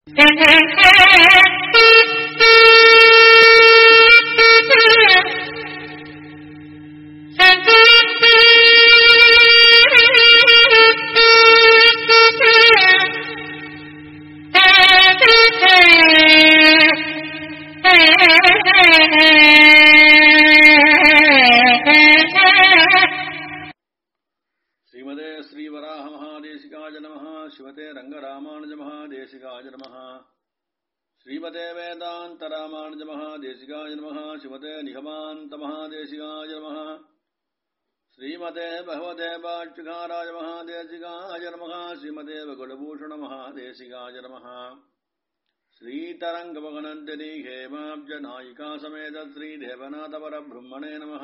ஸ்ரீமதே ஸ்ரீவராக மகாதேசிகாய நமः சிவதே ரங்கராமானுஜ மகாதேசிகாய நமः ஸ்ரீமதே வேதாந்த ராமானுஜ மகாதேசிகாய நமः சிவதே நிகமாந்த மகாதேசிகாய நமः ஸ்ரீமதே பகவதே பாட்சிகாராய மகாதேசிகாய நமः ஸ்ரீமதே குலபூஷண மகாதேசிகாய நமः श्रीतरङ्गमगनन्दिनी हेमाब्जनायिका समेत श्रीदेवनाथपरब्रह्मणे नमः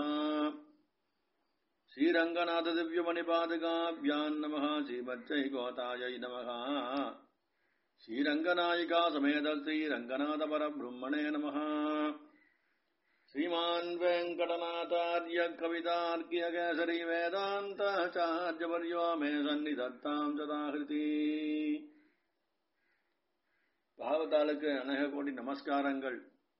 श्रीरङ्गनाथदिव्यमणिपादकाभ्याम् नमः श्रीमच्चैकोतायै नमः श्रीरङ्गनायिका समेत श्रीरङ्गनाथपरब्रह्मणे नमः श्रीमान् वेङ्कटनाथार्य कवितार्क्यकेसरी वेदान्ताचार्यवर्यो मे सन्निधत्ताम् सदाहृति பாகவதாளுக்கு அநேக கோடி நமஸ்காரங்கள்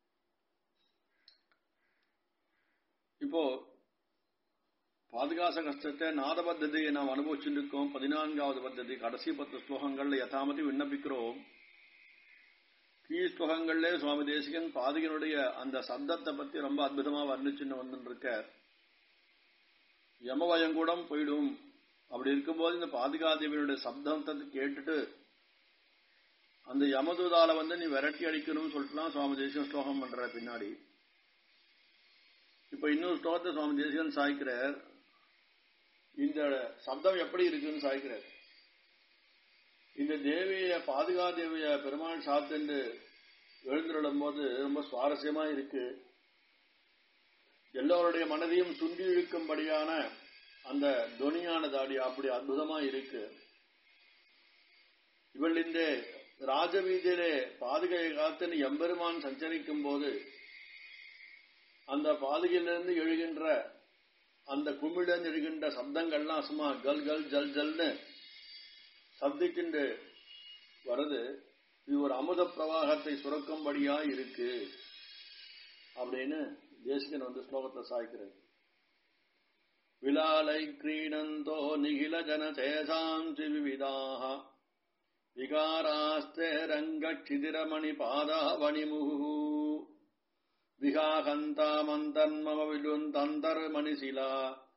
இப்போ பாதுகாச கஷ்டத்தை நாத பத்ததியை நாம் அனுபவிச்சுட்டு இருக்கோம் பதினான்காவது பத்ததி கடைசி பத்து ஸ்லோகங்கள்ல யதாமதி விண்ணப்பிக்கிறோம் கீழ் ஸ்லோகங்கள்ல சுவாமி தேசிகன் பாதுகனுடைய அந்த சப்தத்தை பத்தி ரொம்ப அற்புதமா வர்ணிச்சுன்னு வந்துட்டு இருக்க யமவயம் கூட போயிடும் அப்படி இருக்கும்போது இந்த பாதுகாதேவியனுடைய சப்தத்தை கேட்டுட்டு அந்த யமதூதால வந்து நீ விரட்டி அடிக்கணும்னு சொல்லிட்டுலாம் சுவாமி தேசிகன் ஸ்லோகம் பண்ற பின்னாடி இப்ப இன்னொரு ஸ்லோகத்தை சுவாமி தேசிகன் சாய்க்கிறார் இந்த சப்தம் எப்படி இருக்குன்னு சாய்க்கிறார் இந்த தேவிய பாதுகா தேவிய பெருமாள் சாப்பிட்டு எழுந்துடும் போது ரொம்ப சுவாரஸ்யமா இருக்கு எல்லோருடைய மனதையும் சுண்டி இழுக்கும்படியான அந்த துணியான தாடி அப்படி அற்புதமா இருக்கு இவள் இந்த ராஜவீதியிலே பாதுகையை காத்துன்னு எம்பெருமான் சஞ்சரிக்கும் போது அந்த பாதுகையிலிருந்து எழுகின்ற அந்த குமிழிலிருந்து எழுகின்ற சப்தங்கள்லாம் சும்மா கல் கல் ஜல் ஜல்னு சப்திக்கின்று வருது இது ஒரு அமுத பிரவாகத்தை சுரக்கும்படியா இருக்கு அப்படின்னு தேசிகன் வந்து ஸ்லோகத்தை சாய்க்கிறது விலாலை கிரீணந்தோ நிகில ஜன சேசாந்தி விவிதாக விகாராஸ்தே ரங்கக்ஷிதிரமணி பாதாவணிமுகு விகாகந்தாமந்தன்மம விலுந்தந்தர்மணிசிலா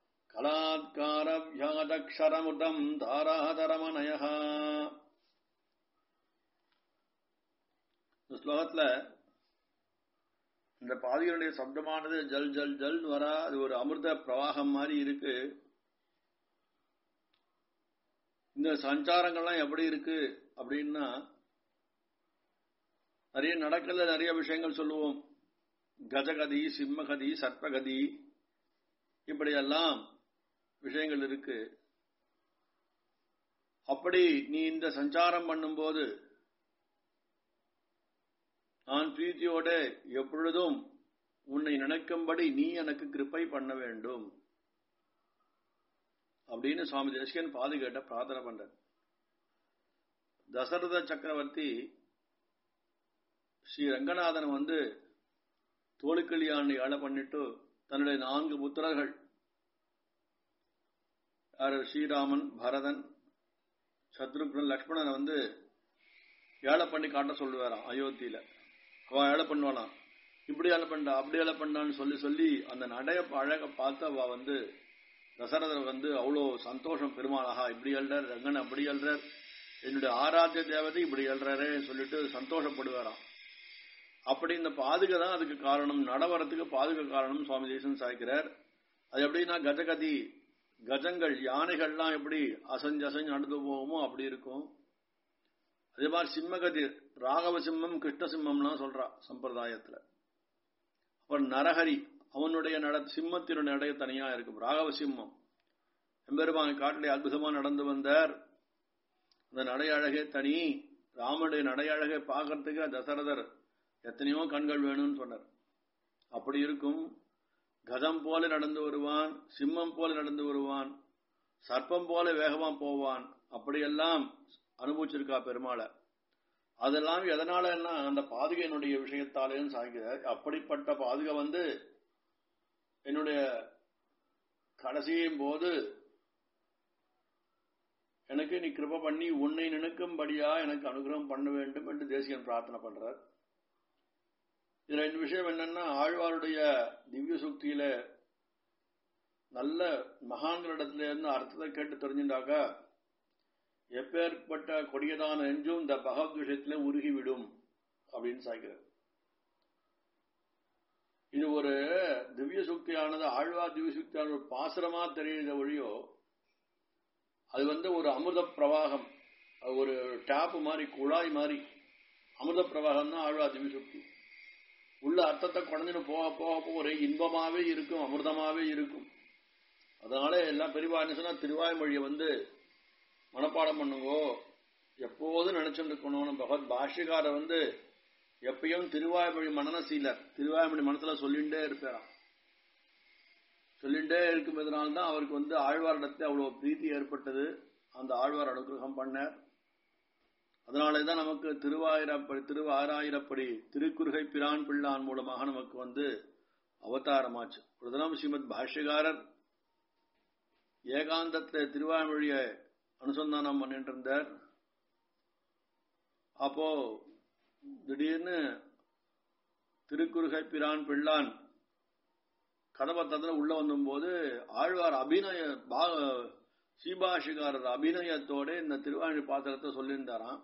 கலாத்காரவியாதக்ஷரமுதம் தாராதரமனய இந்த ஸ்லோகத்துல இந்த பாதிகளுடைய சப்தமானது ஜல் ஜல் ஜல் வரா அது ஒரு அமிர்த பிரவாகம் மாதிரி இருக்கு இந்த சஞ்சாரங்கள்லாம் எப்படி இருக்கு அப்படின்னா நிறைய நடக்கல நிறைய விஷயங்கள் சொல்லுவோம் கஜகதி சிம்மகதி சர்ப்பகதி இப்படியெல்லாம் விஷயங்கள் இருக்கு அப்படி நீ இந்த சஞ்சாரம் பண்ணும்போது நான் பிரீத்தியோட எப்பொழுதும் உன்னை நினைக்கும்படி நீ எனக்கு கிருப்பை பண்ண வேண்டும் அப்படின்னு சுவாமி தேசிகன் பாதுகேட்ட பிரார்த்தனை பண்ற தசரத சக்கரவர்த்தி ஸ்ரீ ரங்கநாதன் வந்து தோளுக்கல்யாணி ஆள பண்ணிட்டு தன்னுடைய நான்கு புத்திரர்கள் யாரு ஸ்ரீராமன் பரதன் சத்ருக்னன் லக்ஷ்மணன் வந்து ஏழை பண்ணி காட்ட சொல்லுவாராம் அயோத்தியில அவ ஏழை பண்ணுவாளாம் இப்படி ஏழை பண்ணா அப்படி ஏழை பண்ணான்னு சொல்லி சொல்லி அந்த நடைய அழக பார்த்து அவ வந்து தசரதர் வந்து அவ்வளோ சந்தோஷம் பெருமாளாகா இப்படி எழுறார் ரங்கன் அப்படி எழுறார் என்னுடைய ஆராத்திய தேவதை இப்படி எழுறாரே சொல்லிட்டு சந்தோஷப்படுவாராம் அப்படி இந்த பாதுகை தான் அதுக்கு காரணம் நடவரத்துக்கு பாதுகை காரணம் சுவாமி தேசன் சாய்க்கிறார் அது எப்படின்னா கஜகதி கஜங்கள் யானைகள்லாம் எப்படி அசஞ்சு அசஞ்சு நடந்து போகுமோ அப்படி இருக்கும் அதே மாதிரி சிம்மகதி ராகவ சிம்மம் கிருஷ்ண சிம்மம்லாம் சொல்றா சம்பிரதாயத்துல அப்புறம் நரஹரி அவனுடைய நட சிம்மத்தினுடைய நடை தனியா இருக்கும் ராகவ சிம்மம் எம்பெருமான் காட்டிலே அற்புதமா நடந்து வந்தார் அந்த நடை அழகே தனி ராமனுடைய நடை அழகை பார்க்கறதுக்கு தசரதர் எத்தனையோ கண்கள் வேணும்னு சொன்னார் அப்படி இருக்கும் கதம் போல நடந்து வருவான் சிம்மம் போல நடந்து வருவான் சர்ப்பம் போல வேகமா போவான் அப்படியெல்லாம் அனுபவிச்சிருக்கா பெருமாளை அதெல்லாம் எதனாலன்னா அந்த பாதுகையினுடைய விஷயத்தாலேன்னு சாய்கிறார் அப்படிப்பட்ட பாதுகை வந்து என்னுடைய கடைசியும் போது எனக்கு நீ கிருப பண்ணி உன்னை நினைக்கும்படியா எனக்கு அனுகிரகம் பண்ண வேண்டும் என்று தேசியன் பிரார்த்தனை பண்றார் இது ரெண்டு விஷயம் என்னன்னா ஆழ்வாருடைய திவ்ய சுக்தியில நல்ல மகான்களிடத்துல இருந்து அர்த்தத்தை கேட்டு தெரிஞ்சுட்டாக்கா எப்பேற்பட்ட கொடியதான நெஞ்சும் இந்த பகவத் விஷயத்துல உருகிவிடும் அப்படின்னு சாய்க்கிறார் இது ஒரு திவ்ய சுக்தியானது ஆழ்வார் திவ்ய சுக்தியான ஒரு பாசுரமா தெரியுத ஒழியோ அது வந்து ஒரு அமிர்த பிரவாகம் ஒரு டேப் மாதிரி குழாய் மாதிரி அமிர்த பிரவாகம் தான் ஆழ்வார் திவ்ய சுக்தி உள்ள அர்த்தத்தை குறைஞ்சுன்னு போக போக போக ஒரே இன்பமாவே இருக்கும் அமிர்தமாவே இருக்கும் அதனால எல்லாம் பெரியவா என்ன சொன்னா திருவாய்மொழியை வந்து மனப்பாடம் பண்ணுங்கோ எப்போதும் நினைச்சுட்டு இருக்கணும் பகவத் பாஷ்யக்காரர் வந்து எப்பயும் திருவாய்மொழி மனநசீலர் திருவாய்மொழி மனசுல சொல்லிண்டே இருப்பாராம் சொல்லிண்டே இருக்கும்போதனால்தான் அவருக்கு வந்து ஆழ்வாரிடத்துல அவ்வளவு பிரீத்தி ஏற்பட்டது அந்த ஆழ்வார் அனுகிரகம் பண்ணார் அதனாலேதான் நமக்கு திருவாயிரப்படி திருவாயிரப்படி திருக்குறுகை பிரான் பிள்ளான் மூலமாக நமக்கு வந்து அவதாரமாச்சு ஒரு தினம் ஸ்ரீமத் பாஷ்யகாரர் ஏகாந்தத்தை திருவாய்மொழியை அனுசந்தானம் பண்ணிட்டு இருந்தார் அப்போ திடீர்னு திருக்குறுகை பிரான் பிள்ளான் கதபத்தத்துல உள்ள வந்தபோது ஆழ்வார் அபிநய சீபாஷிகாரர் அபிநயத்தோட இந்த திருவாழி பாத்திரத்தை சொல்லியிருந்தாராம்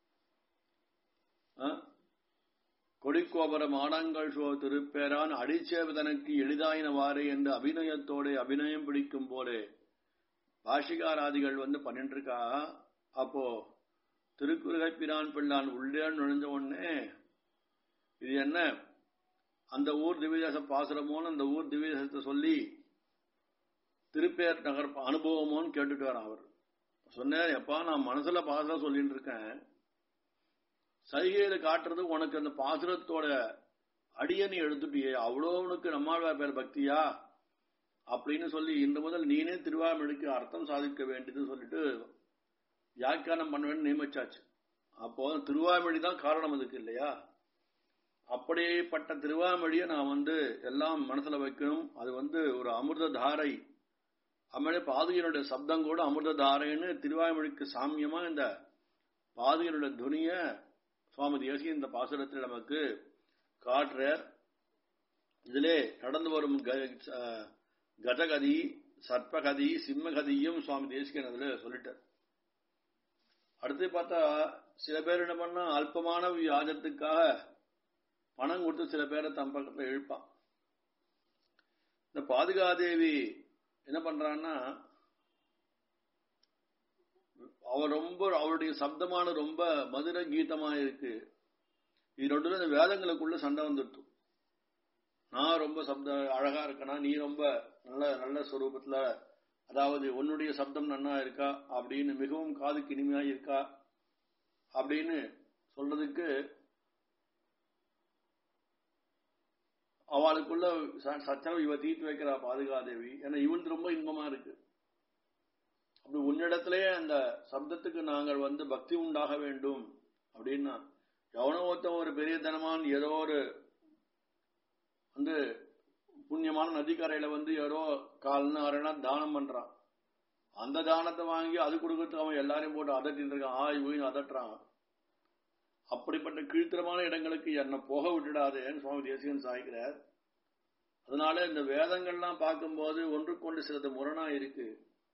கொடிக்கோபுரம் ஆடங்கள் சோ திருப்பேரான் அடிச்சேவதனுக்கு எளிதாயினவாறு என்று அபிநயத்தோட அபிநயம் பிடிக்கும் போலே பாஷிகாராதிகள் வந்து பண்ணிட்டு இருக்கா அப்போ திருக்குறுகை பிரான் பிள்ளான் உள்ளே நுழைஞ்ச உடனே இது என்ன அந்த ஊர் திவ்யதேச பாசுரமோன்னு அந்த ஊர் திவ்யதேசத்தை சொல்லி திருப்பேர் நகர் அனுபவமோன்னு கேட்டுட்டு வரான் அவர் சொன்னார் எப்பா நான் மனசுல பாசுரம் சொல்லிட்டு இருக்கேன் சைகையில காட்டுறது உனக்கு அந்த பாசுரத்தோட அடியணி எடுத்துட்டியே அவ்வளோ உனக்கு நம்மாழ்வார் பேர் பக்தியா அப்படின்னு சொல்லி இன்று முதல் நீனே திருவாமொழிக்கு அர்த்தம் சாதிக்க வேண்டியதுன்னு சொல்லிட்டு வியாக்கியானம் பண்ண வேண்டும் நியமிச்சாச்சு அப்போ திருவாமொழி தான் காரணம் அதுக்கு இல்லையா அப்படிப்பட்ட திருவாமொழியை நான் வந்து எல்லாம் மனசுல வைக்கணும் அது வந்து ஒரு அமிர்த தாரை அம்மளே பாதுகையினுடைய சப்தம் கூட அமிர்த தாரைன்னு திருவாய்மொழிக்கு சாமியமா இந்த பாதுகையினுடைய துணிய சுவாமி தேசிய இந்த பாசுரத்தில் நமக்கு காட்டுறார் இதிலே நடந்து வரும் கஜகதி சர்ப்பகதி சிம்மகதியும் சுவாமி தேசிகன் அதுல சொல்லிட்டார் அடுத்து பார்த்தா சில பேர் என்ன பண்ணா அல்பமான வியாஜத்துக்காக பணம் கொடுத்து சில பேரை தம் பக்கத்தில் இழுப்பான் இந்த பாதுகாதேவி என்ன பண்றான்னா அவர் ரொம்ப அவருடைய சப்தமான ரொம்ப மதுர கீதமா இருக்கு இது ரெண்டு இந்த வேதங்களுக்குள்ள சண்டை வந்துட்டு நான் ரொம்ப சப்த அழகா இருக்கனா நீ ரொம்ப நல்ல நல்ல ஸ்வரூபத்துல அதாவது உன்னுடைய சப்தம் நன்னா இருக்கா அப்படின்னு மிகவும் காதுக்கு இனிமையா இருக்கா அப்படின்னு சொல்றதுக்கு அவளுக்குள்ள சச்சரவு இவ தீர்த்து வைக்கிறா பாதுகாதேவி ஏன்னா இவன் ரொம்ப இன்பமா இருக்கு அப்படி உன்னிடத்திலே அந்த சப்தத்துக்கு நாங்கள் வந்து பக்தி உண்டாக வேண்டும் அப்படின்னா எவனோ ஒருத்தன் ஒரு பெரிய தனமான் ஏதோ ஒரு வந்து புண்ணியமான நதிக்கரையில வந்து ஏதோ கால்னு அரைனா தானம் பண்றான் அந்த தானத்தை வாங்கி அது கொடுக்கறதுக்கு அவன் எல்லாரையும் போட்டு அதட்டின்னு இருக்கான் ஆய் ஊயின்னு அதட்டுறான் அப்படிப்பட்ட கீழ்த்தரமான இடங்களுக்கு என்னை போக விட்டுடாதேன்னு சுவாமி தேசிகன் சாய்க்கிறார் அதனால இந்த வேதங்கள்லாம் பார்க்கும்போது ஒன்றுக்கொண்டு சிலது முரணா இருக்கு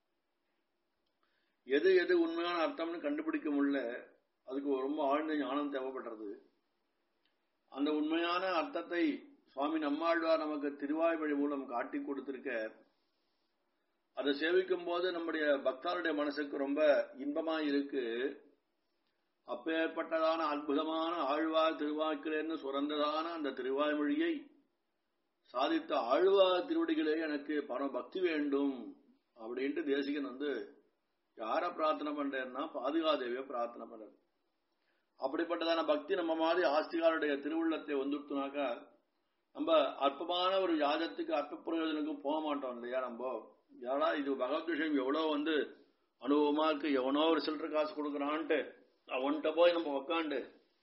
எது எது உண்மையான அர்த்தம்னு கண்டுபிடிக்க முடியல அதுக்கு ரொம்ப ஆழ்ந்த ஞானம் தேவைப்படுறது அந்த உண்மையான அர்த்தத்தை சுவாமி நம்மாழ்வார் நமக்கு திருவாய்மொழி மூலம் காட்டி கொடுத்திருக்க அதை சேவிக்கும் போது நம்முடைய பக்தருடைய மனசுக்கு ரொம்ப இன்பமா இருக்கு அப்பேற்பட்டதான அற்புதமான ஆழ்வார் திருவாக்கிறேன்னு சுரந்ததான அந்த திருவாய்மொழியை சாதித்த ஆழ்வார் திருவடிகளே எனக்கு பரம பக்தி வேண்டும் அப்படின்ட்டு தேசிகன் வந்து யார பிரார்த்தனை பண்றேன்னா பாதுகாதேவிய பிரார்த்தனை பண்றாரு அப்படிப்பட்டதான பக்தி நம்ம மாதிரி ஆஸ்திகாருடைய திருவுள்ளத்தை வந்துட்டுனாக்கா நம்ம அற்பமான ஒரு யாஜத்துக்கு அற்ப பிரயோஜனக்கும் போக மாட்டோம் இல்லையா நம்ம யாரா இது பகவத் விஷயம் எவ்வளவு வந்து அனுபவமா இருக்கு எவனோ ஒரு சில்லற காசு கொடுக்குறான்ட்டு அவன்கிட்ட போய் நம்ம உக்காண்டு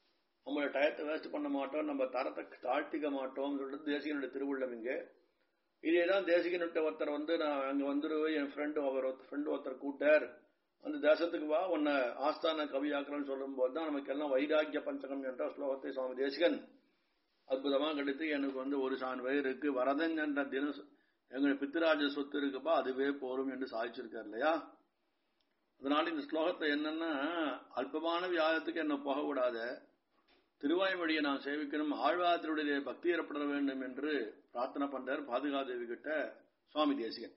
டயத்தை வேஸ்ட் பண்ண மாட்டோம் நம்ம தரத்தை தாழ்த்திக்க மாட்டோம் சொல்லிட்டு தேசிகனுடைய திருவுள்ளம் இங்கே இதேதான் தேசிகனுடைய ஒருத்தர் வந்து நான் அங்க வந்துருவேன் என் ஃப்ரெண்டு அவர் ஃப்ரெண்டு ஒருத்தர் கூட்டார் அந்த தேசத்துக்கு வா உன்னை ஆஸ்தான கவியாக்குறேன்னு சொல்லும் போது தான் நமக்கு எல்லாம் வைராக்கிய பஞ்சகம் என்ற ஸ்லோகத்தை சுவாமி தேசிகன் அற்புதமா கிடைத்து எனக்கு வந்து ஒரு சான் வயிறு இருக்கு வரதன் என்ற தின எங்களுடைய பித்திராஜ சொத்து இருக்குப்பா அதுவே போரும் என்று சாதிச்சிருக்கார் இல்லையா அதனால இந்த ஸ்லோகத்தை என்னன்னா அல்பமான வியாதத்துக்கு என்ன போக விடாத திருவாய்மொழியை நான் சேவிக்கணும் ஆழ்வாத்தினுடைய பக்தி ஏற்பட வேண்டும் என்று பிரார்த்தனை பண்றார் பாதுகாதேவி கிட்ட சுவாமி தேசிகன்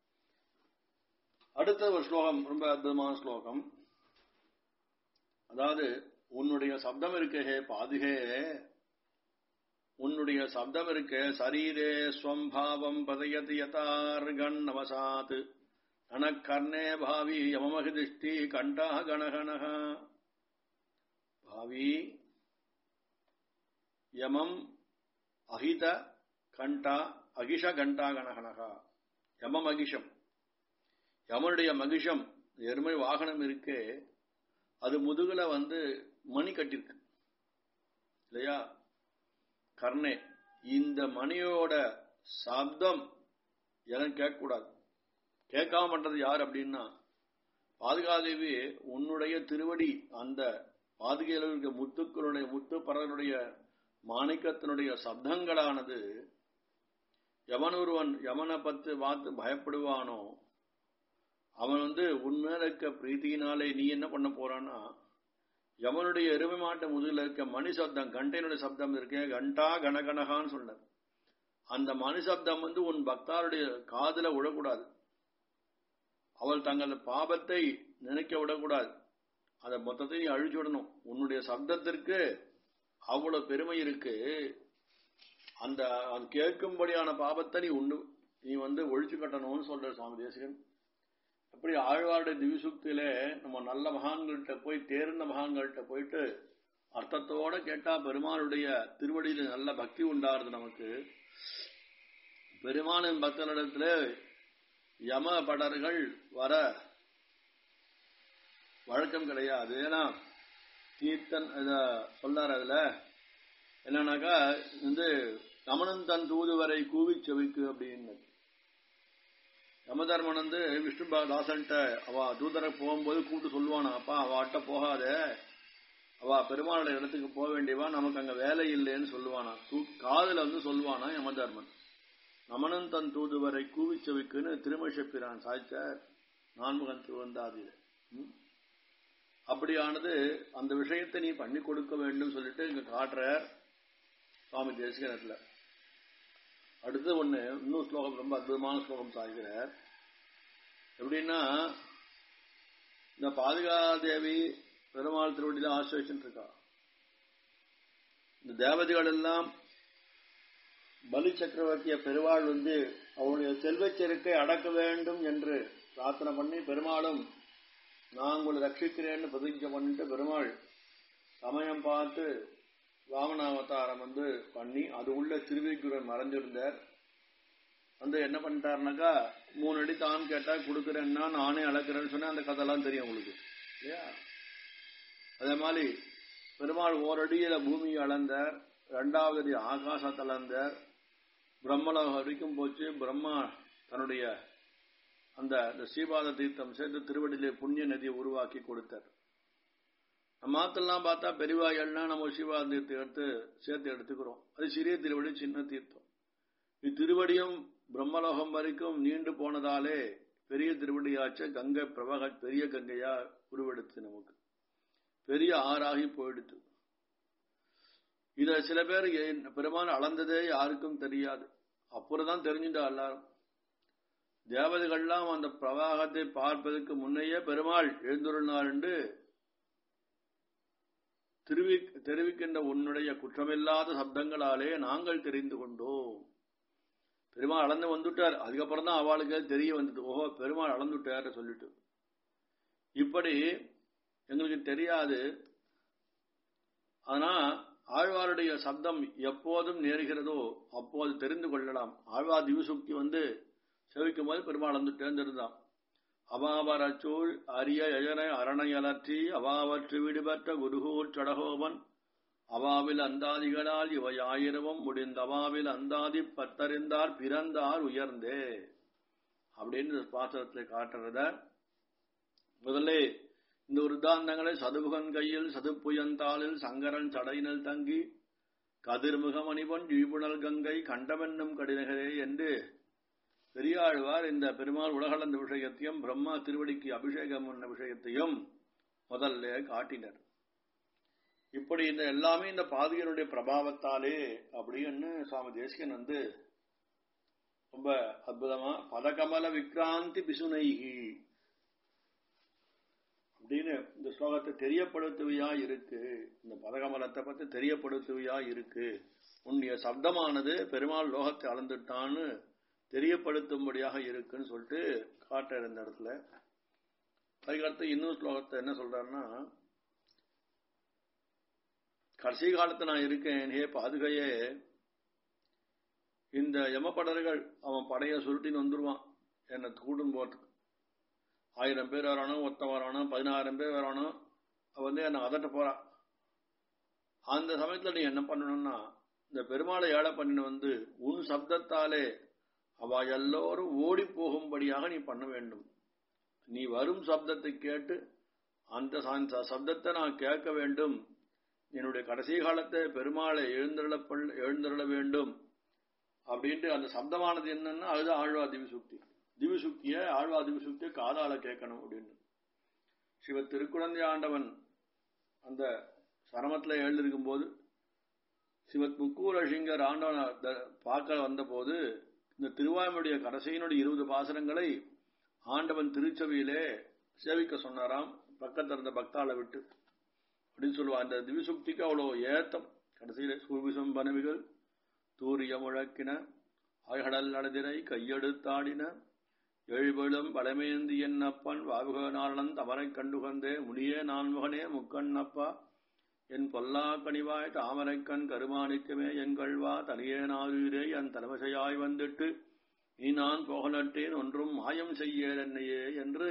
அடுத்த ஒரு ஸ்லோகம் ரொம்ப அற்புதமான ஸ்லோகம் அதாவது உன்னுடைய சப்தம் இருக்கே பாதுகே உன்னுடைய சப்தம் இருக்க சரீரே ஸ்வம்பாவம் பதயதி யதார்கண் நவசாத் கர்ணே பாவி யமமகிதிஷ்டி கண்டா கணகணக பாவி யமம் அஹித கண்டா அகிஷ கண்டா கணகணகா யமம் அகிஷம் யமனுடைய மகிஷம் எருமை வாகனம் இருக்கே அது முதுகுல வந்து மணி கட்டிருக்கு இல்லையா கர்ணே இந்த மணியோட சப்தம் எனக்கு கேட்கக்கூடாது கேட்காம பண்றது யார் அப்படின்னா பாதுகாதேவி உன்னுடைய திருவடி அந்த பாதுகையில் இருக்க முத்துக்களுடைய முத்து பறவனுடைய மாணிக்கத்தினுடைய சப்தங்களானது எவன் ஒருவன் யமனை பத்து பார்த்து பயப்படுவானோ அவன் வந்து உண்மையில இருக்க பிரீத்தியினாலே நீ என்ன பண்ண போறான்னா யமனுடைய எருமை மாட்டு முதுகில் இருக்க மணி சப்தம் கண்டையினுடைய சப்தம் இருக்கே கண்டா கனகனகான்னு சொன்னார் அந்த மணி சப்தம் வந்து உன் பக்தாருடைய காதுல விடக்கூடாது அவள் தங்கள் பாபத்தை நினைக்க விடக்கூடாது அதை மொத்தத்தை நீ அழிச்சு விடணும் உன்னுடைய சப்தத்திற்கு அவ்வளவு பெருமை இருக்கு அந்த அது கேட்கும்படியான பாபத்தை நீ உண்டு நீ வந்து ஒழிச்சு கட்டணும்னு சொல்ற சுவாமி தேசிகன் அப்படி ஆழ்வாருடைய திவிசுக்தியில நம்ம நல்ல மகான்கள்கிட்ட போய் தேர்ந்த மகான்கள்கிட்ட போயிட்டு அர்த்தத்தோட கேட்டா பெருமாளுடைய திருவடியில நல்ல பக்தி உண்டாருது நமக்கு பெருமானின் பக்தர்களிடத்துல யம படர்கள் வர வழக்கம் கிடையாது ஏன்னா தீர்த்தன் சொல்லார் அதுல என்னன்னாக்கா வந்து கமனன் தன் தூதுவரை கூவி செவிக்கு அப்படின்னு யமதர்மன் வந்து விஷ்ணு தாசன்ட்ட அவ தூதரை போகும்போது கூப்பிட்டு சொல்லுவானா அப்பா அவட்ட போகாத அவ பெருமாளோட இடத்துக்கு போக வேண்டியவா நமக்கு அங்க வேலை இல்லைன்னு சொல்லுவானா காதுல வந்து சொல்லுவானா யமதர்மன் நமனன் தன் தூதுவரை கூவிச்சவிக்குன்னு திருமஷப்பிரான் சாய்ச்சார் நான்முகன் திருவந்தாதியில அப்படியானது அந்த விஷயத்தை நீ பண்ணி கொடுக்க வேண்டும் சொல்லிட்டு இங்க காட்டுற சுவாமி தேசிகனத்துல அடுத்து ஒண்ணு இன்னும் ஸ்லோகம் ரொம்ப அற்புதமான ஸ்லோகம் சாய்கிறார் எப்படின்னா இந்த பாதுகாதேவி பெருமாள் திருவடியில ஆசிரியன் இருக்கா இந்த தேவதைகள் எல்லாம் பலி சக்கரவர்த்திய பெருமாள் வந்து அவனுடைய செல்வச் செருக்கை அடக்க வேண்டும் என்று பிரார்த்தனை பண்ணி பெருமாளும் நான் உங்களை ரட்சிக்கிறேன்னு பிரதிஜை பண்ணிட்டு பெருமாள் சமயம் பார்த்து வாமனாவதாரம் வந்து பண்ணி அது உள்ள திருவிக்குரன் மறைஞ்சிருந்தார் வந்து என்ன பண்ணிட்டாருனாக்கா மூணு அடி தான் கேட்டா கொடுக்குறேன்னா நானே அளக்கிறேன்னு சொன்னா அந்த கதையெல்லாம் தெரியும் உங்களுக்கு இல்லையா அதே மாதிரி பெருமாள் ஓரடியில பூமியை அளந்தார் ரெண்டாவது அடி ஆகாசத்தை அளந்தார் பிரம்மலோகம் வரைக்கும் போச்சு பிரம்மா தன்னுடைய அந்த ஸ்ரீபாத தீர்த்தம் சேர்த்து திருவடியிலே புண்ணிய நதியை உருவாக்கி கொடுத்தார் மாத்தெல்லாம் பார்த்தா பெரியவாயல்னா நம்ம ஸ்ரீபாத தீர்த்தம் எடுத்து சேர்த்து எடுத்துக்கிறோம் அது சிறிய திருவடி சின்ன தீர்த்தம் இத்திருவடியும் பிரம்மலோகம் வரைக்கும் நீண்டு போனதாலே பெரிய திருவடியாச்ச கங்கை பிரபக பெரிய கங்கையா உருவெடுத்து நமக்கு பெரிய ஆறாகி போயிடுத்து இத சில பேர் பெருமாள் அளந்ததே யாருக்கும் தெரியாது அப்புறம்தான் தெரிஞ்சுட்டா எல்லாரும் தேவதைகள்லாம் அந்த பிரவாகத்தை பார்ப்பதற்கு முன்னையே பெருமாள் எழுந்துருளார் என்று தெரிவி தெரிவிக்கின்ற உன்னுடைய குற்றமில்லாத சப்தங்களாலே நாங்கள் தெரிந்து கொண்டோம் பெருமாள் அளந்து வந்துட்டார் அதுக்கப்புறம் தான் அவளுக்கு தெரிய வந்தது ஓஹோ பெருமாள் அளந்துட்டார் சொல்லிட்டு இப்படி எங்களுக்கு தெரியாது ஆனா ஆழ்வாருடைய சப்தம் எப்போதும் நேருகிறதோ அப்போது தெரிந்து கொள்ளலாம் ஆழ்வார் திவசுக்தி வந்து செவிக்கும் போது பெருமாள் வந்து தேர்ந்தெடுத்தான் அவாவரச்சூழ் அரிய எழனை அரணை அலற்றி அவாவற்று விடுபட்ட குருகூர் சடகோபன் அவாவில் அந்தாதிகளால் இவை ஆயிரவும் முடிந்த அவாவில் அந்தாதி பத்தறிந்தார் பிறந்தார் உயர்ந்தே அப்படின்னு பாத்திரத்தை காட்டுறத முதல்ல இந்த உருதாந்தங்களை சதுபுகன் கையில் சதுப்புயந்தாளில் சங்கரன் சடையினல் தங்கி கதிர்முகமணிவன் ஈபுணல் கங்கை கண்டவென்னும் கடினகரே என்று பெரியாழ்வார் இந்த பெருமாள் உலகளந்த விஷயத்தையும் பிரம்மா திருவடிக்கு அபிஷேகம் பண்ண விஷயத்தையும் முதல்ல காட்டினர் இப்படி இந்த எல்லாமே இந்த பாதிகனுடைய பிரபாவத்தாலே அப்படின்னு சுவாமி தேசிகன் வந்து ரொம்ப அற்புதமா பதகமல விக்ராந்தி பிசுனைகி அப்படின்னு இந்த ஸ்லோகத்தை தெரியப்படுத்துவியா இருக்கு இந்த பதகமலத்தை பத்தி தெரியப்படுத்துவியா இருக்கு உன்னுடைய சப்தமானது பெருமாள் லோகத்தை அளந்துட்டான்னு தெரியப்படுத்தும்படியாக இருக்குன்னு சொல்லிட்டு காட்டுற இந்த இடத்துல அதுக்கடுத்து இன்னொரு ஸ்லோகத்தை என்ன சொல்றாருன்னா கடைசி காலத்துல நான் இருக்கேன் ஹே பாதுகையே இந்த யமப்படர்கள் அவன் படைய சுருட்டின்னு வந்துருவான் என்னை கூடும் போறதுக்கு ஆயிரம் பேர் வரானோ ஒத்த வரானோ பதினாயிரம் பேர் வரானோ அவன் வந்து என்னை அதட்ட போறான் அந்த சமயத்துல நீ என்ன பண்ணணும்னா இந்த பெருமாளை ஏழை பண்ணின வந்து உன் சப்தத்தாலே அவ எல்லோரும் ஓடி போகும்படியாக நீ பண்ண வேண்டும் நீ வரும் சப்தத்தை கேட்டு அந்த சப்தத்தை நான் கேட்க வேண்டும் என்னுடைய கடைசி காலத்தை பெருமாளை எழுந்தருள எழுந்தருள வேண்டும் அப்படின்ட்டு அந்த சப்தமானது என்னன்னா அதுதான் ஆழ்வா திவிசுக்தி திவிசுக்திய ஆழ்வா திவிசுக்திய காதால கேட்கணும் அப்படின்னு சிவ திருக்குழந்தை ஆண்டவன் அந்த சரமத்தில் எழுந்திருக்கும் போது சிவத் முக்கூரசிங்கர் ஆண்டவன் பார்க்க வந்த போது இந்த திருவாயுடைய கடைசியினுடைய இருபது பாசனங்களை ஆண்டவன் திருச்சபையிலே சேவிக்க சொன்னாராம் பக்கத்தில் இருந்த பக்தாளை விட்டு அப்படின்னு சொல்லுவா அந்த திவிசுக்திக்கு அவ்வளோ ஏத்தம் கடைசியில சூபிசம் பனவிகள் தூரிய முழக்கின ஆய்கடல் நடதிரை கையெடுத்தாடின எழுபெழும் பழமேந்தி என்னப்பன் வாவுக நாரணன் தவறை கண்டுகந்தே முடியே நான்முகனே முக்கண்ணப்பா என் பொல்லா கனிவாய் தாமரைக்கண் கருமாணிக்கமே எங்கள்வா தனியே நாதுரே என் தலைவசையாய் வந்துட்டு நீ நான் போகலட்டேன் ஒன்றும் மாயம் செய்யேன் என்னையே என்று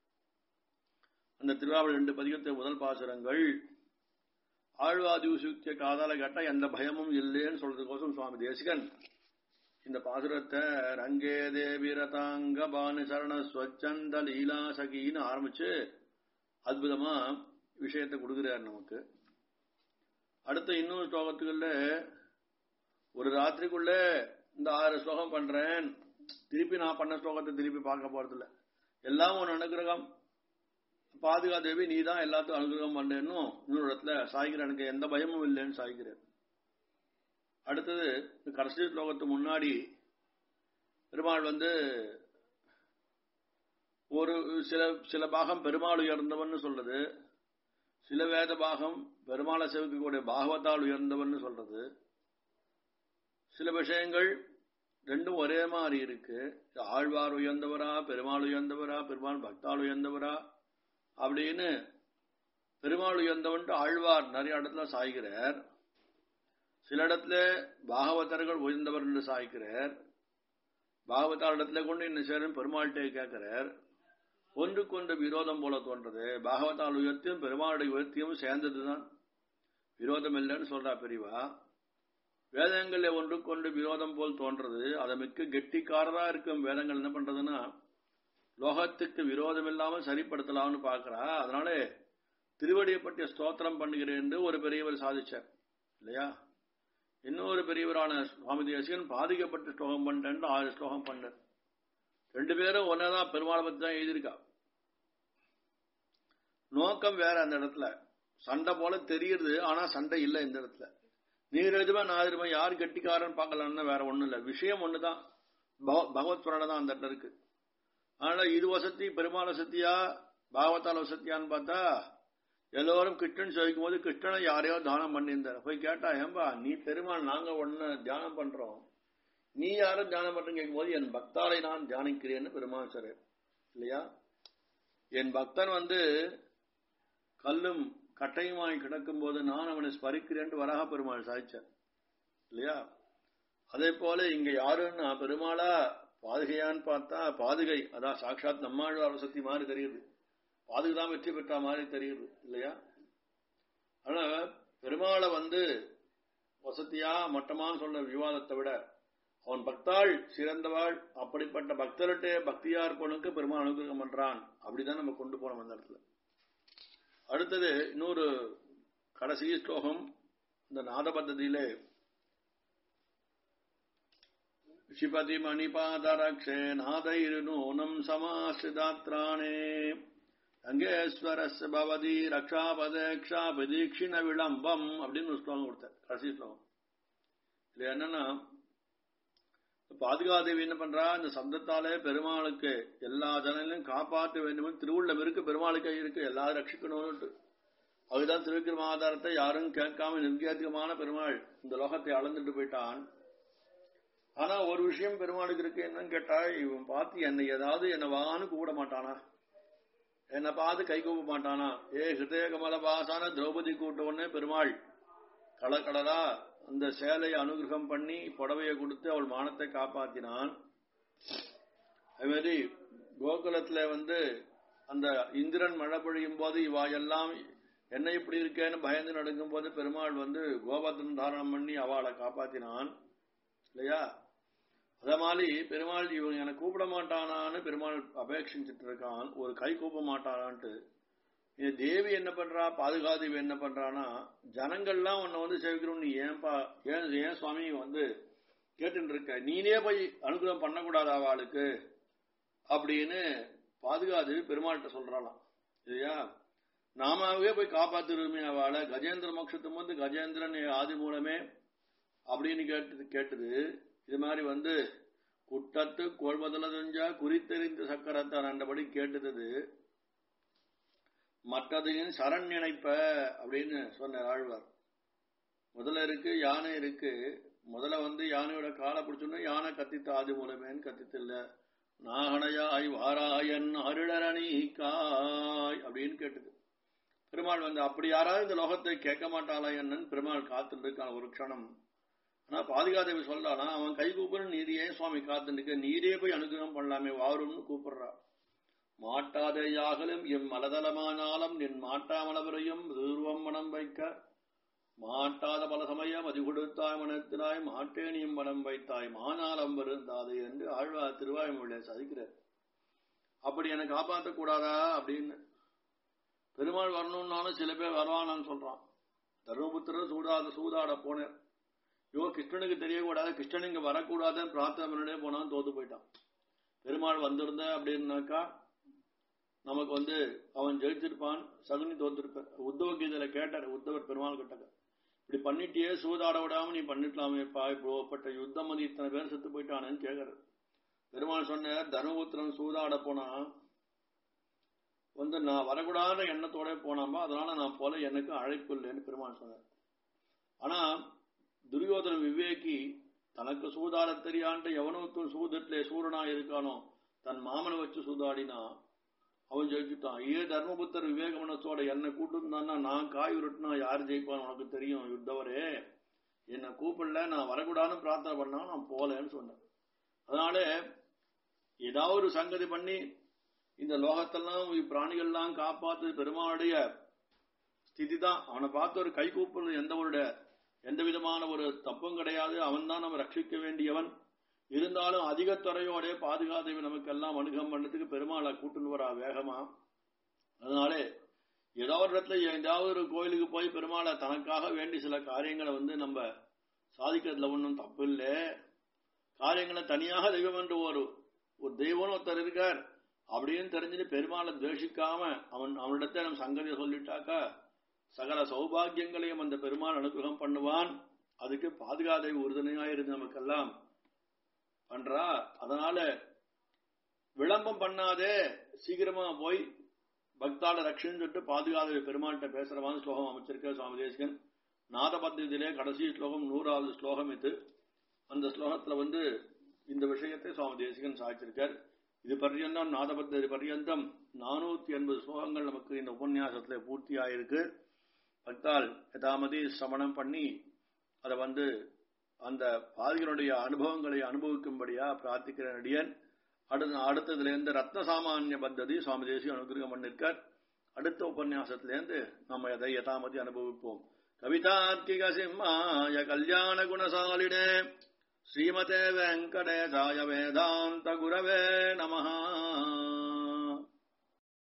அந்த திருவாவூர் ரெண்டு பதிகத்தை முதல் பாசுரங்கள் ஆழ்வாதி சுத்திய காதால கேட்டா எந்த பயமும் இல்லைன்னு சொல்றதுக்கோசம் சுவாமி தேசிகன் இந்த பாசுரத்தை ரங்கே தேவி ரதாங்க பானு சரண ஸ்வச்சந்த லீலா சகின்னு ஆரம்பிச்சு அற்புதமா விஷயத்தை கொடுக்கிறார் நமக்கு அடுத்த இன்னொரு ஸ்லோகத்துக்குள்ள ஒரு ராத்திரிக்குள்ள இந்த ஆறு ஸ்லோகம் பண்றேன் திருப்பி நான் பண்ண ஸ்லோகத்தை திருப்பி பார்க்க போறதில்ல எல்லாம் ஒரு அனுகிரகம் பாதுகா தேவி நீ தான் எல்லாத்துக்கும் அனுகிரகம் பண்ணேன்னும் இன்னொரு இடத்துல சாய்கிற எனக்கு எந்த பயமும் இல்லைன்னு சாய்கிறேன் அடுத்தது கடைசி ஸ்லோகத்துக்கு முன்னாடி பெருமாள் வந்து ஒரு சில சில பாகம் பெருமாள் உயர்ந்தவன் சொல்றது சில வேத பாகம் பெருமாளை செவிக்கக்கூடிய பாகவத்தால் உயர்ந்தவன் சொல்றது சில விஷயங்கள் ரெண்டும் ஒரே மாதிரி இருக்கு ஆழ்வார் உயர்ந்தவரா பெருமாள் உயர்ந்தவரா பெருமாள் பக்தாள் உயர்ந்தவரா அப்படின்னு பெருமாள் உயர்ந்தவன்ட்டு ஆழ்வார் நிறைய இடத்துல சாய்கிறார் சில இடத்துல பாகவதர்கள் உயர்ந்தவர் என்று சாய்க்கிறார் பாகவதார் இடத்துல கொண்டு என்ன சேரும் பெருமாள்கிட்ட கேட்கிறார் ஒன்றுக்கொன்று விரோதம் போல தோன்றது பாகவதால் உயர்த்தியும் பெருமாளுடைய உயர்த்தியும் சேர்ந்ததுதான் விரோதம் இல்லைன்னு சொல்றா பெரியவா வேதங்களில் ஒன்றுக்கொண்டு விரோதம் போல் தோன்றது அதை மிக்க கெட்டிக்காரரா இருக்கும் வேதங்கள் என்ன பண்றதுன்னா லோகத்துக்கு விரோதம் இல்லாமல் சரிப்படுத்தலாம்னு பார்க்கிறா அதனால திருவடியை பற்றிய ஸ்தோத்திரம் பண்ணுகிறேன் என்று ஒரு பெரியவர் சாதிச்சார் இல்லையா இன்னொரு பெரியவரான சுவாமி தேசிகன் பாதிக்கப்பட்ட ஸ்லோகம் பண்ணேன் ஆறு ஸ்லோகம் பண்ண ரெண்டு பேரும் ஒன்னதான் பெருமாளை பத்தி தான் எழுதியிருக்கா நோக்கம் வேற அந்த இடத்துல சண்டை போல தெரியுது ஆனா சண்டை இல்லை இந்த இடத்துல நீர் எழுதுமா நான் எழுதுமா யார் கெட்டிக்காரன் பார்க்கலாம்னா வேற ஒண்ணும் இல்லை விஷயம் ஒண்ணுதான் பகவத் புராண தான் அந்த இடத்துல இருக்கு ஆனா இது வசதி பெருமாள் வசதியா பாகவத்தால் வசதியான்னு பார்த்தா எல்லோரும் கிருஷ்ணன் சேவிக்கும் போது கிருஷ்ணனை யாரையோ தானம் பண்ணியிருந்தார் போய் கேட்டா ஏம்பா நீ பெருமாள் நாங்க ஒன்னு தியானம் பண்றோம் நீ யாரும் தியானம் பண்றேன்னு கேட்கும்போது என் பக்தாரை நான் தியானிக்கிறேன்னு பெருமாள் சார் இல்லையா என் பக்தன் வந்து கல்லும் கட்டையுமாய் கிடக்கும் போது நான் அவனை ஸ்மரிக்கிறேன் வராக பெருமாள் சாய்ச்சார் இல்லையா அதே போல இங்க யாருன்னா பெருமாளா பாதுகையான்னு பார்த்தா பாதுகை அதான் சாட்சாத் நம்மாழ்வார் வசதி மாதிரி தெரியுது பாதுகை தான் வெற்றி பெற்ற மாதிரி தெரியுது இல்லையா ஆனா பெருமாளை வந்து வசதியா மட்டமான்னு சொல்ற விவாதத்தை விட அவன் பக்தாள் சிறந்தவாள் அப்படிப்பட்ட பக்தர்கிட்ட பக்தியார்ப்பனுக்கு பெருமாள் அனுகிரகம் பண்றான் அப்படிதான் நம்ம கொண்டு போனோம் அந்த இடத்துல அடுத்தது இன்னொரு கடைசி ஸ்லோகம் இந்த நாத பద్ధதியிலே ஷிபதி மணிபாதரக்ஷே நாதைருநூனம் சமாசிதாத்ராணே அங்கேஸ்வரஸ் பவதி ரக்ஷாபதேக்ஷா பிரதீட்சிண விளம்பம் அப்படின்னு ஒரு ஸ்லோகம் கொடுத்தார் கடைசி ஸ்லோகம் இது என்னன்னா பாதுகாதேவி என்ன பண்றா இந்த சப்தத்தாலே பெருமாளுக்கு எல்லா ஜனங்களையும் காப்பாற்ற வேண்டும் திருவுள்ளம் இருக்கு பெருமாளுக்கு இருக்கு எல்லாரும் ரட்சிக்கணும்னு அதுதான் திருவிக்கிரமாதாரத்தை யாரும் கேட்காம நிர்கேதிகமான பெருமாள் இந்த லோகத்தை அளந்துட்டு போயிட்டான் ஆனா ஒரு விஷயம் பெருமாளுக்கு இருக்கு என்னன்னு கேட்டா இவன் பார்த்து என்னை ஏதாவது என்ன வான்னு கூப்பிட மாட்டானா என்னை பார்த்து கை கூப்ப மாட்டானா ஏ ஹிருதய கமல பாசான திரௌபதி கூட்ட உடனே பெருமாள் கடலா அந்த சேலையை அனுகிரகம் பண்ணி புடவையை கொடுத்து அவள் மானத்தை காப்பாத்தினான் அது மாதிரி கோகுலத்துல வந்து அந்த இந்திரன் மழை பொழியும் போது இவா எல்லாம் என்ன இப்படி இருக்கேன்னு பயந்து நடுங்கும் போது பெருமாள் வந்து கோபத்தின் தாரணம் பண்ணி அவளை காப்பாத்தினான் இல்லையா அத மாதிரி பெருமாள் இவன் என்னை கூப்பிட மாட்டானான்னு பெருமாள் அபேட்சிச்சுட்டு இருக்கான் ஒரு கை கூப்ப மாட்டானான்ட்டு இது தேவி என்ன பண்றா பாதுகாதேவி என்ன பண்றானா ஜனங்கள்லாம் உன்னை வந்து சேவிக்கிறோம் நீ ஏன்பா ஏன் ஏன் சுவாமி வந்து கேட்டுட்டு இருக்க நீனே போய் அனுகிரகம் பண்ணக்கூடாதா அவளுக்கு அப்படின்னு பாதுகாதேவி பெருமாள்கிட்ட சொல்றாளாம் இல்லையா நாமாவே போய் காப்பாத்துருமே அவளை கஜேந்திர மோட்சத்தும் வந்து கஜேந்திரன் ஆதி மூலமே அப்படின்னு கேட்டது கேட்டது இது மாதிரி வந்து குட்டத்து கொள்வதில் தெரிஞ்சா குறித்தெறிந்த சக்கரத்தான் அந்தபடி கேட்டது மற்றதையும் சரண் நினைப்ப அப்படின்னு சொன்னார் ஆழ்வார் முதல்ல இருக்கு யானை இருக்கு முதல்ல வந்து யானையோட காலை பிடிச்சோன்னா யானை கத்தித்த ஆதி மூலமேன்னு கத்தித்தில்ல நாகனையாய் வாராயன் அருளரணி காய் அப்படின்னு கேட்டது பெருமாள் வந்து அப்படி யாராவது இந்த லோகத்தை கேட்க மாட்டாளா என்னன்னு பெருமாள் காத்துட்டு இருக்கான் ஒரு க்ஷணம் ஆனா பாதுகாதேவி சொல்றானா அவன் கை கூப்பிடுன்னு நீரே சுவாமி காத்துட்டு நீரே போய் அனுகிரகம் பண்ணலாமே வாரும்னு கூப்பிடுறா மாட்டாதையாகலும் எம் மலதளமானாலும் நின் மாட்டாமலவரையும் தூர்வம் மனம் வைக்க மாட்டாத பல சமயம் அது கொடுத்தாய் மனத்தினாய் மாட்டேனியும் மனம் வைத்தாய் மானாலம் வருந்தாது என்று ஆழ்வார் திருவாய்மொழியை சதிக்கிறார் அப்படி எனக்கு காப்பாற்ற கூடாதா அப்படின்னு பெருமாள் வரணும்னாலும் சில பேர் வருவானான்னு சொல்றான் தர்மபுத்திரர் சூடாத சூதாட போனேன் யோ கிருஷ்ணனுக்கு தெரியக்கூடாது கிருஷ்ணன் இங்க வரக்கூடாதுன்னு பிரார்த்தனை பண்ணிட்டே போனான்னு தோத்து போயிட்டான் பெருமாள் வந்திருந்த அப்படின்னாக்கா நமக்கு வந்து அவன் ஜெயிச்சிருப்பான் சகுனி தோத்திருப்பார் உத்தவ கீதையில கேட்டார் உத்தவர் பெருமாள் கிட்ட இப்படி பண்ணிட்டியே சூதாட விடாம நீ பண்ணிட்டலாமேப்பா இப்படிப்பட்ட யுத்தம் வந்து இத்தனை பேர் செத்து போயிட்டானேன்னு கேட்கறாரு பெருமாள் சொன்ன தர்மபுத்திரன் சூதாட போனா வந்து நான் வரக்கூடாத எண்ணத்தோட போனாம்பா அதனால நான் போல எனக்கு அழைப்பு இல்லைன்னு பெருமாள் சொன்னார் ஆனா துரியோதன விவேகி தனக்கு சூதாட தெரியான்ட்டு எவனொருத்தன் சூதத்திலே சூரனா இருக்கானோ தன் மாமனை வச்சு சூதாடினா அவன் ஜெயிச்சுட்டான் ஏ தர்மபுத்தர் விவேக மனசோட என்னை கூட்டிருந்தான்னா நான் காய் உருட்டுனா யார் ஜெயிப்பான்னு உனக்கு தெரியும் யுத்தவரே என்னை கூப்பிடல நான் வரக்கூடாதுன்னு பிரார்த்தனை பண்ணா நான் போலேன்னு சொன்னேன் அதனால ஏதாவது ஒரு சங்கதி பண்ணி இந்த லோகத்தெல்லாம் பிராணிகள்லாம் காப்பாத்து பெருமாளுடைய ஸ்திதி தான் அவனை பார்த்து ஒரு கை கூப்பிடுறது எந்த ஒரு எந்த விதமான ஒரு தப்பும் கிடையாது அவன் தான் நம்ம ரட்சிக்க வேண்டியவன் இருந்தாலும் அதிக துறையோட பாதுகாதேவி நமக்கு எல்லாம் அணுகம் பண்ணதுக்கு பெருமாளை கூட்டுன்னு வரா வேகமா அதனாலே ஏதோ ஒரு இடத்துல ஏதாவது ஒரு கோயிலுக்கு போய் பெருமாளை தனக்காக வேண்டி சில காரியங்களை வந்து நம்ம சாதிக்கிறதுல ஒன்றும் தப்பு இல்லை காரியங்களை தனியாக தெய்வம் என்று ஒரு ஒரு தெய்வம்னு ஒருத்தர் இருக்கார் அப்படின்னு தெரிஞ்சுட்டு பெருமாளை துவேஷிக்காம அவன் அவனிடத்தை நம்ம சங்கதியை சொல்லிட்டாக்கா சகல சௌபாகியங்களையும் அந்த பெருமாள் அனுகிரகம் பண்ணுவான் அதுக்கு பாதுகாதேவி உறுதுணையாயிருந்து நமக்கெல்லாம் பண்றா அதனால விளம்பம் பண்ணாதே சீக்கிரமா போய் பக்தால ரக்ஷன் சொல்லிட்டு பாதுகாதேவி பெருமாள்கிட்ட பேசுறவான்னு ஸ்லோகம் அமைச்சிருக்க சுவாமி தேசிகன் நாதபத்திலே கடைசி ஸ்லோகம் நூறாவது ஸ்லோகம் இது அந்த ஸ்லோகத்துல வந்து இந்த விஷயத்தை சுவாமி தேசிகன் சாதிச்சிருக்கார் இது பர்யந்தம் நாதபத்தி பர்யந்தம் நானூத்தி எண்பது ஸ்லோகங்கள் நமக்கு இந்த உபன்யாசத்துல பூர்த்தி ஆயிருக்கு பக்தால் யதாமதி சிரவணம் பண்ணி அதை வந்து அந்த பாதிகளுடைய அனுபவங்களை அனுபவிக்கும்படியா பிரார்த்திக்கிற நடிகன் அடுத்த அடுத்ததுலேருந்து ரத்ன சாமானிய பத்ததி சுவாமி தேசியம் அனுகிரகம் பண்ணிருக்கார் அடுத்த உபன்யாசத்திலேருந்து நம்ம எதை யதாமதி அனுபவிப்போம் கவிதார்க்கிக சிம்மாய கல்யாண குணசாலினே ஸ்ரீமதே வெங்கடேசாய வேதாந்த குரவே நமஹா